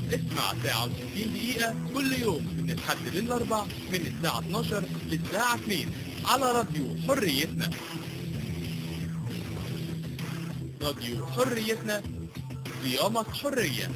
اسمع ساعة و60 دقيقة كل يوم من الحد للأربع من الساعة 12 للساعة 2 على راديو حريتنا راديو حريتنا صيامك حرية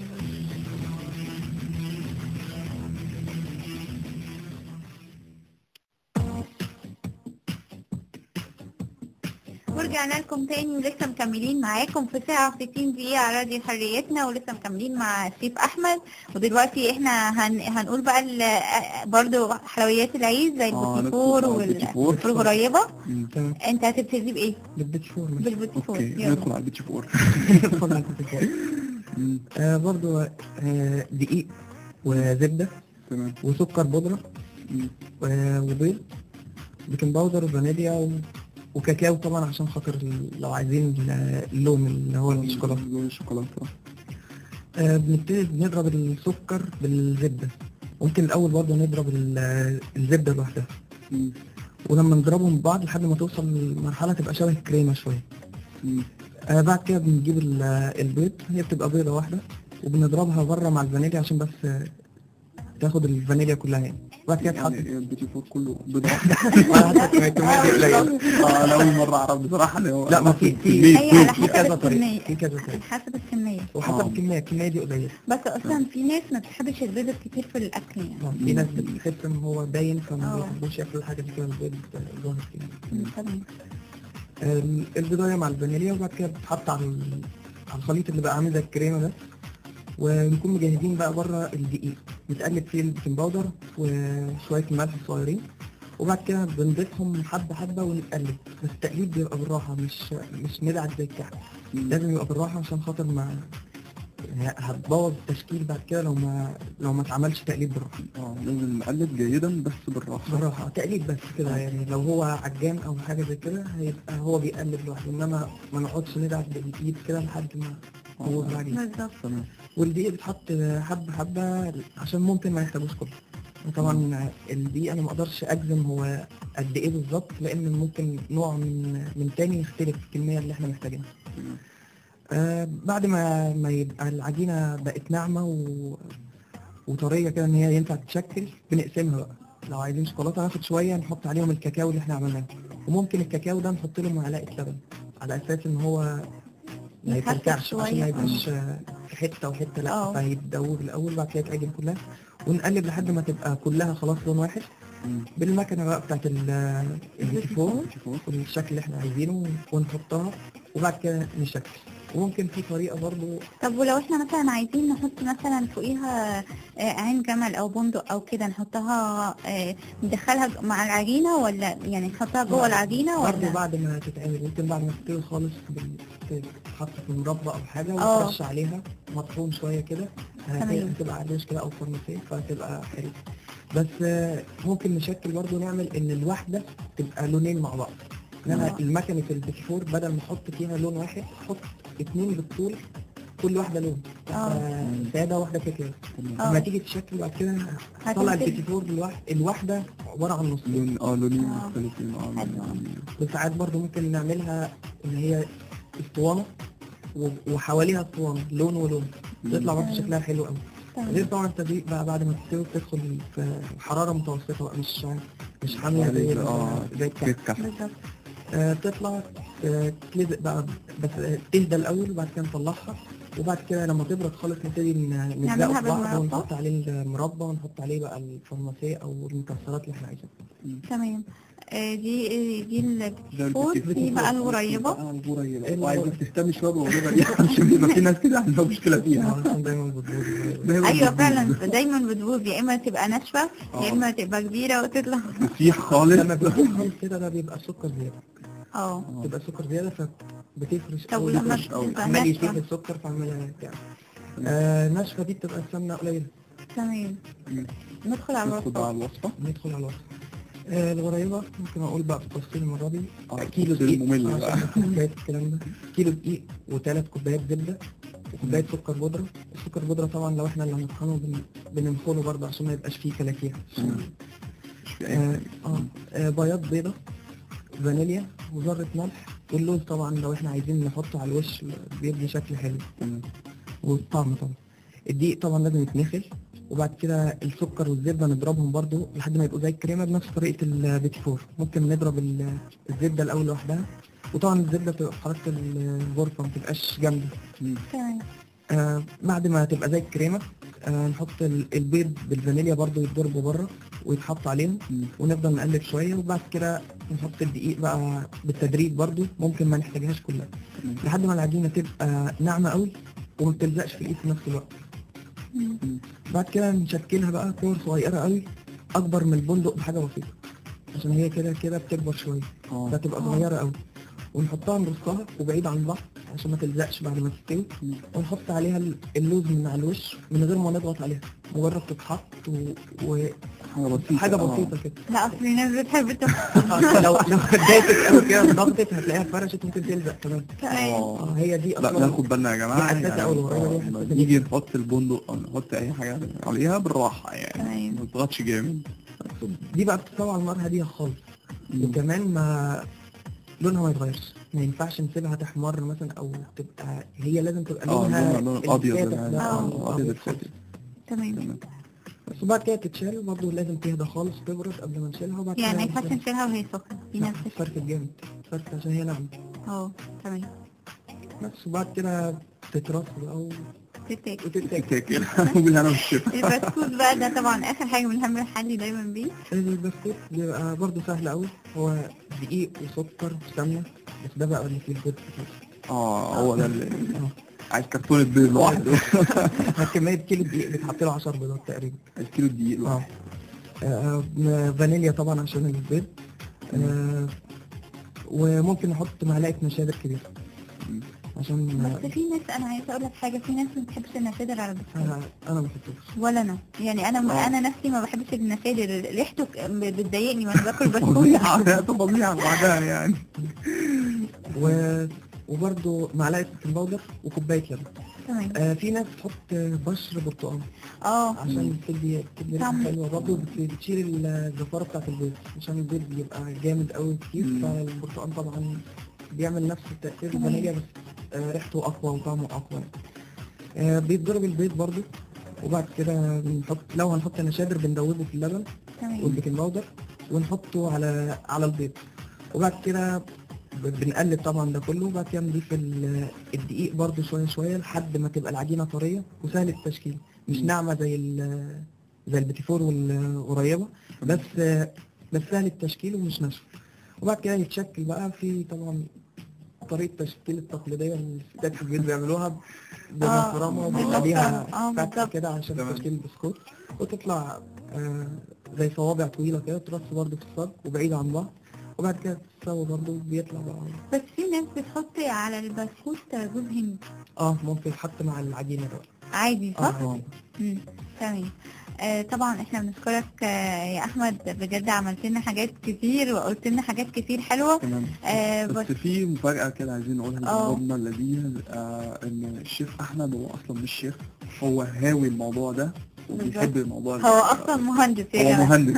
ورجعنا لكم تاني ولسه مكملين معاكم في ساعة وستين دقيقة على راديو حريتنا ولسه مكملين مع ستيف أحمد ودلوقتي احنا هن... هنقول بقى ال... برضو حلويات العيد زي آه، البوتيفور ندخل على وال... البوتيفور. والغريبة مم. تمام انت هتبتدي بإيه؟ بالبيتش فور ماشي. بالبوتيفور اوكي يلا. ندخل على البيتش فور ندخل على البيتش فور. مم. آه برضو آه دقيق وزبدة تمام وسكر بودرة مم. و- وبيض بيكنج باودر وفانيليا و... وكاكاو طبعا عشان خاطر ال- لو عايزين ال- اللون اللي هو الشوكولاته لون الشوكولاته آه بنبتدي نضرب السكر بالزبدة ممكن الأول برضه نضرب ال- الزبدة لوحدها مم. ولما نضربهم ببعض لحد ما توصل لمرحلة تبقى شبه الكريمة شوية مم. آه بعد كده بنجيب ال- البيض هي بتبقى بيضة واحدة وبنضربها بره مع الفانيليا عشان بس آه، تاخد الفانيليا كلها يعني بعد كده تحط يعني البيتي فور كله بيض واحده على حسب ما الكمية دي قليلة اه انا اول مره اعرف بصراحه اللي هو لا ما في في البيت. هي على في حسب كذا طريقة الكمية في كذا طريقة حسب الكمية وحسب آه. الكمية الكمية دي قليلة بس أصلا في ناس ما بتحبش البيض الكتير في الأكل يعني آه، في ناس بتحس ان هو باين فما آه. بيحبوش ياكلوا الحاجة دي كده البيض ظاهر فيها مم، تمام ال- البيضاية مع الفانيليا وبعد كده بتتحط على ال- على الخليط اللي بقى عامل زي الكريمة ده ونكون مجهزين بقى بره الدقيق بتقلب فيه البيكنج باودر وشوية ملح صغيرين وبعد كده بنضيفهم حبة حبة ونقلب بس التقليب بيبقى بالراحة مش مش ندعك زي الكحك لازم يبقى بالراحة عشان خاطر ما يعني هتبوظ التشكيل بعد كده لو ما لو ما اتعملش تقليب بالراحة اه لازم نقلب جيدا بس بالراحه بالراحة تقليب بس كده يعني لو هو عجان او حاجة زي كده هيبقى هو بيقلب لوحده انما ما نقعدش ندعك بالايد كده لحد ما هو آه. عليه بالظبط تمام والدقيق بيتحط حبة حبة عشان ممكن ما يحتاجوش كله طبعا الدقيق انا ما اقدرش اجزم هو قد ايه بالظبط لان ممكن نوع من من تاني يختلف الكمية اللي احنا محتاجينها تمام. آه بعد ما ما يبقى العجينة بقت ناعمة و... وطرية كده ان هي ينفع تتشكل بنقسمها بقى لو عايزين شوكولاتة ناخد شوية نحط عليهم الكاكاو اللي احنا عملناه وممكن الكاكاو ده نحط له معلقة لبن على اساس ان هو ما يخفف يتكلكعش عشان شوية. ما يبقاش آه، في حتة وحتة لا اه. فيتدوب الاول بعد كده يتعجن كلها ونقلب لحد ما تبقى كلها خلاص لون واحد مم. بالمكنة بقى بتاعت ال- البيتيفور البيتي فور. والشكل اللي احنا عايزينه ونحطها وبعد كده نشكل وممكن في طريقة برضو طب ولو احنا مثلا عايزين نحط مثلا فوقيها آه، عين جمل او بندق او كده نحطها آه، ندخلها ج- مع العجينة ولا يعني نحطها جوه العجينة برضو ولا بعد ما تتعمل ممكن بعد ما تستوي خالص بال- تتحط في مربى او حاجة اه. وترش عليها مطحون شوية كده تمام. هت- هتبقى عريش كده او فرنسيه فهتبقى حلو بس آه، ممكن نشكل برضو نعمل ان الواحدة تبقى لونين مع بعض انما اه. المكنة البيكفور بدل ما نحط فيها لون واحد نحط اتنين بالطول كل واحدة لون واحدة سادة واحدة كده تمام. اه. لما تيجي تشكل بعد كده طلع هتمسك. البيكفور الواحد الواحدة عبارة عن نصين لون اه لونين اه. مختلفين اه حلو. لون- وساعات برضو ممكن نعملها ان هي اسطوانة و- وحواليها اسطوانة لون ولون تطلع برضه تمام. شكلها حلو قوي غير تمام. طبعا التدقيق بقى بعد ما تستوي بتدخل في حرارة متوسطة بقى مش مش حامية زي ال- اه زي الكحك كيك كحك بالظبط آه، تطلع آه، تلزق بقى بس آه، تهدى الأول وبعد كده نطلعها وبعد كده لما تبرد خالص نبتدي ن- نلزقه نعملها في بعض بالمربى؟ ونحط عليه المربى ونحط عليه بقى الفرماسيه أو المكسرات اللي احنا عايزينها تمام آه، دي آه، دي ده الفود البيتي في فور. بقى الغريبة اه الغريبة الغريبة. وعايزك تهتم شوية بالغريبة دي عشان بيبقى في ناس كده عندها مشكلة فيها عشان دايما بتبوظ دايما ايوه بتبوظ. فعلا دايما بتبوظ يا اما تبقى ناشفة يا اه. اما تبقى كبيرة وتطلع تسيح خالص لما بيكون خالص كده ده بيبقى سكر زيادة اه بتبقى سكر زيادة فبتفرش طب أوي، ولما بتفرش أوي. بتبقى عمال يسيح ناشفة؟ السكر فعمال بتاع آه ناشفة دي بتبقى السمنة قليلة تمام مم. ندخل على ندخل بقى على الوصفة الوصفة ندخل على الوصفة آه الغريبة ممكن أقول بقى بالتفصيل المرة دي اه كيلو التفصيل دقيق الممل بقى. عشان كوباية الكلام ده كيلو دقيق وثلاث كوبايات زبدة وكوباية سكر بودرة السكر بودرة طبعا لو احنا اللي هنطحنه بن- بننخله برضه عشان ما يبقاش فيه كلاكيع مم. مش في أي آه, حاجة. آه, آه بياض بيضة فانيليا وذرة ملح واللوز طبعا لو احنا عايزين نحطه على الوش بيدي شكل حلو تمام. والطعم طبعا الدقيق طبعا لازم يتنخل وبعد كده السكر والزبده نضربهم برضو لحد ما يبقوا زي الكريمه بنفس طريقه البيتي فور ممكن نضرب ال- الزبده الاول لوحدها وطبعا الزبده بتبقى في حراره الغرفه ما تبقاش جامده تمام آه بعد ما تبقى زي الكريمه آه نحط ال- البيض بالفانيليا برضو يتضربوا بره ويتحط عليهم ونفضل نقلب شويه وبعد كده نحط الدقيق بقى بالتدريج برضو ممكن ما نحتاجهاش كلها لحد ما العجينه تبقى ناعمه قوي وما بتلزقش في الايد في نفس الوقت مم. بعد كده نشكلها بقى كور صغيره قوي اكبر من البندق بحاجه بسيطه عشان هي كده كده بتكبر شويه اه فتبقى صغيره قوي ونحطها نرصها وبعيد عن بعض عشان ما تلزقش بعد ما تستوي ونحط عليها ال- اللوز من على الوش من غير ما نضغط عليها مجرد تتحط و... حاجه بسيطه وحاجه آه. بسيطه كده لا اصل الناس بتحب تاكل لو لو اتضايقت قوي كده ضغطت هتلاقيها فرشت ممكن تلزق كمان تمام اه اه هي دي لا اصلا ناخد بالنا يا جماعه دي حساسة أوي، القريبة دي آه، حساسة لما نيجي نحط البندق او نحط اي حاجه عليها بالراحه يعني تمام. ما تضغطش جامد دي بقى بتستوي على النار هاديه خالص وكمان ما لونها ما يتغيرش ما ينفعش نسيبها تحمر مثلا او تبقى هي لازم تبقى اه لونها لون لون ابيض الفاتح يعني. ده، آه، اه ابيض أبيض الفاتح تمام تمام. بس وبعد كده تتشال برضه لازم تهدى خالص تبرد قبل ما نشيلها وبعد يعني ما كده ينفعش نشيلها وهي سخنة في ناس بت- فركت جامد فركت عشان هي ناعمة اه تمام بس وبعد كده تترص بقى و- تتاكل وتتاكل تاكل بالهنا والشفا البسكوت بقى ده طبعا اخر حاجة بنحب نحلي دايما بيه البسكوت بيبقى برضه سهل قوي هو دقيق وسكر وسمنة بس ده بقى اللي فيه البيض كتير اه هو ده اللي اه عايز كرتونة بيض لوحده كمية كيلو دقيق بتحط له 10 بيضات تقريبا الكيلو دقيق اه لوحده آه، آه، فانيليا طبعا عشان البيض آه، وممكن نحط معلقة نشادر كبيرة عشان بس في ناس انا عايزه اقول لك حاجه في ناس ما بتحبش النشادر على البسكوت انا انا ما بحطوش ولا انا يعني انا آه. انا نفسي ما بحبش النشادر ريحته ك- بتضايقني وانا باكل بسكوت فظيعة ده فظيعة لوحدها يعني و... وبرده معلقة بيكنج باودر وكوباية لبن تمام آه في ناس بتحط بشر برتقال اه عشان تدي تدي ريحة طعم. حلوة برضه بت- بتشيل الزفارة بتاعت البيض عشان البيض بيبقى جامد قوي كتير مم. فالبرتقال طبعا بيعمل نفس التأثير تمام. الفانيليا بس آه ريحته أقوى وطعمه أقوى آه بيتضرب البيض برضه وبعد كده بنحط لو هنحط نشادر بندوبه في اللبن تمام والبيكنج باودر ونحطه على على البيض وبعد كده ب- بنقلب طبعا ده كله وبعد كده نضيف ال- الدقيق برضو شويه شويه لحد ما تبقى العجينه طريه وسهل التشكيل مش مم. ناعمه زي ال- زي البيتيفور والقريبه بس بس سهل التشكيل ومش ناشف وبعد كده يتشكل بقى في طبعا طريقه التشكيل التقليديه اللي الستات في البيت بيعملوها بمفرمه وبيبقى بالظبط. ليها اه فتحه بالظبط كده عشان تمام. تشكيل البسكوت وتطلع آه زي صوابع طويله كده ترص برضه في الصاج وبعيد عن بعض وبعد كده تسوي برضه بيطلع بقى بس في ناس بتحط على البسكوت جوز هند اه ممكن يتحط مع العجينه بقى عادي صح؟ اه مم. تمام آه طبعا احنا بنشكرك آه يا احمد بجد عملت لنا حاجات كتير وقلت لنا حاجات كتير حلوه تمام آه بس بس في مفاجأة كده عايزين نقولها اه. لجمهورنا الذين آه ان الشيف احمد هو اصلا مش شيف هو هاوي الموضوع ده وبيحب الموضوع ده هو اصلا مهندس يا هو جماعه مهندس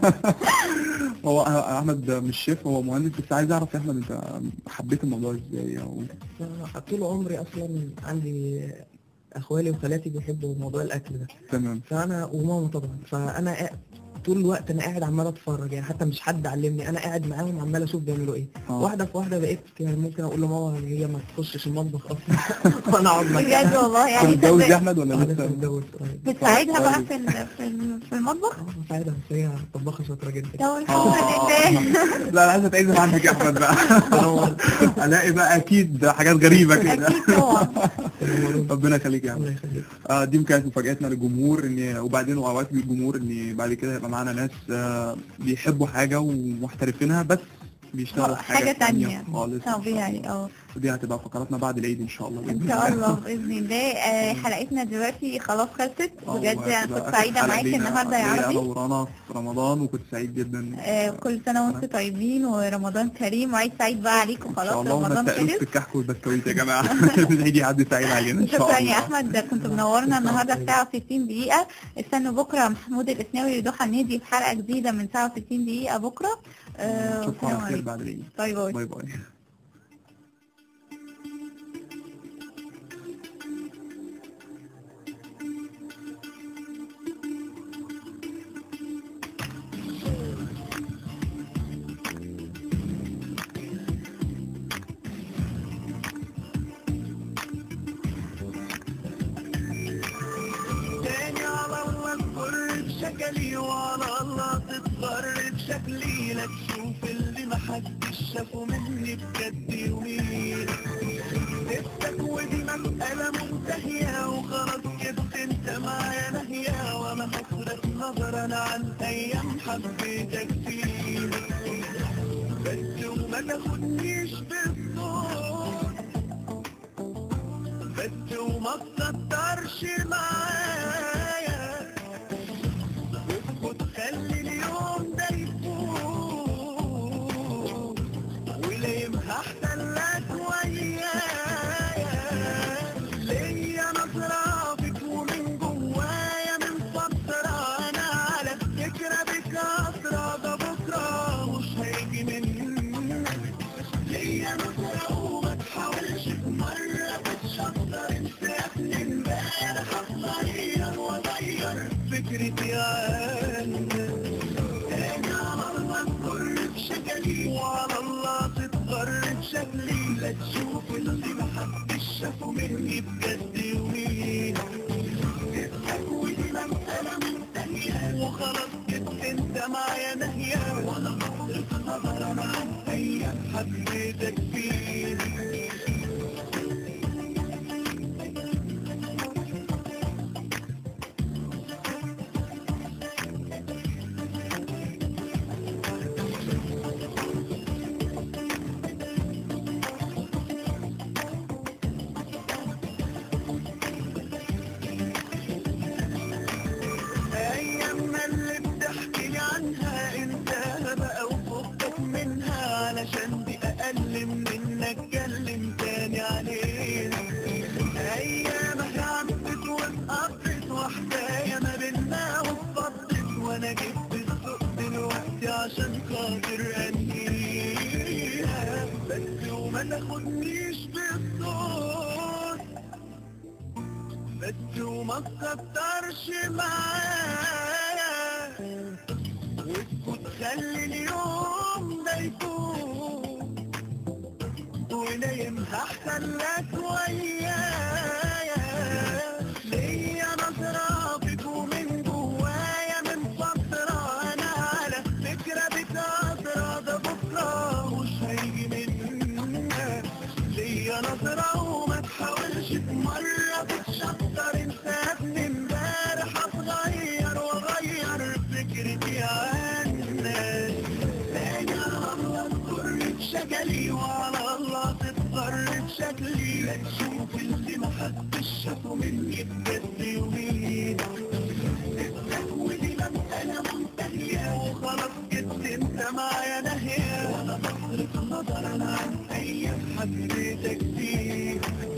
هو احمد مش شيف هو مهندس بس عايز اعرف يا احمد انت حبيت الموضوع ازاي او طول عمري اصلا عندي اخوالي وخالاتي بيحبوا موضوع الاكل ده تمام فانا وماما طبعا فانا قا- طول الوقت انا قاعد عمال اتفرج يعني حتى مش حد علمني انا قاعد معاهم عمال اشوف بيعملوا ايه اه. واحده في واحده بقيت يعني ممكن اقول لماما هي ما تخشش المطبخ اصلا وانا اقعد بجد مكانها والله انت يعني متجوز يا صدق- احمد ولا أنا لسه لسه؟ متجوز قريب بتساعدها بقى طيب. في ال- في ال- في المطبخ اه مساعدة بس هي طباخة شاطرة جدا طب الحمد لله لا انا عايز اتعزم عنك يا احمد بقى الاقي بقى اكيد حاجات غريبه كده اكيد طبعا ربنا يخليك يا احمد الله يخليك آه دي كانت مفاجاتنا للجمهور ان وبعدين اوقات للجمهور ان بعد كده يبقى معانا ناس آه بيحبوا حاجه ومحترفينها بس بيشتغلوا في حاجة تانية خالص طبيعي اه ودي هتبقى فقراتنا بعد العيد ان شاء الله ان بإذن شاء الله باذن الله آه، حلقتنا دلوقتي خلاص خلصت آه، بجد وهتبقى انا كنت آخر سعيده حلقة معاك لينا النهارده يا ليا انا عربي ورانا في رمضان وكنت سعيد جدا آه، كل سنه وانتم طيبين ورمضان كريم وعيد سعيد بقى عليكم ان خلاص شاء الله وما رمضان تسالوش في خلص الكحك والبسكويت يا جماعه العيد يعدي سعيد علينا ان شاء شكرا يا الله احمد كنت منورنا النهارده في ساعه 60 دقيقه استنوا بكره محمود الاسناوي وضحى النادي في حلقه جديده من ساعه 60 دقيقه بكره آه، نشوفكم والسلام على خير عليكم بعد العيد باي باي باي باي شكلي وعلى الله تتغرب شكلي لا تشوف اللي محدش شافه مني بجد يومين نفسك ودي مسألة منتهية وخلاص جبت انت معايا نهية وانا حسرة نظرا عن ايام حبيتك فيه بس وما تاخدنيش بالصوت بس وما تكترش معايا وتخلي اليوم ده يفوت وليه احسن لك ويايا ليا نظرة فيك ومن جوايا من فترة انا على فكرة بكثرة ده بكرة مش هيجي منك ليا نظرة وما تحاولش في مرة تتشطر انت يا ابني امبارح هتغير واغير فكرتي عنك انا على الله تغرب شكلي وعلى الله تتغرب شكلي لا تشوف اللي محدش شافه مني بجد يومين تضحك ودي مسألة منتهية وخلاص جبت انت معايا نهية وانا بصرف نظر عن ايام حبيتك فيه ايامنا اللي بتحكي لي عنها انتهى بقى وفكك منها علشان دي اقل من انك اتكلم تاني عليها ايامها عدت واتقضت وحكايه ما بينا واتفضت وانا جبت السوق دلوقتي عشان خاطر انهيها بس وما تاخدنيش بالصوت بس وما تكترش معايا واسكت خلي اليوم ده يفوت ونايم احسن لك ويايا ليا نظرة فيك ومن جوايا من فترة انا على فكرة بكثرة ده بكرة مش هيجي منك ليا نظرة وما تحاولش في مرة تتشطر انت يا ابني امبارح هتغير واغير فكرتي عنك انا على الله تضر بشكلي وعلى الله تضطر بشكلي لا تشوف اللي محدش شافه مني بجد يومين ودي مسألة منتهية وخلاص جبت انت معايا نهية وانا بصرف نظرا عن ايام حبيتك فيه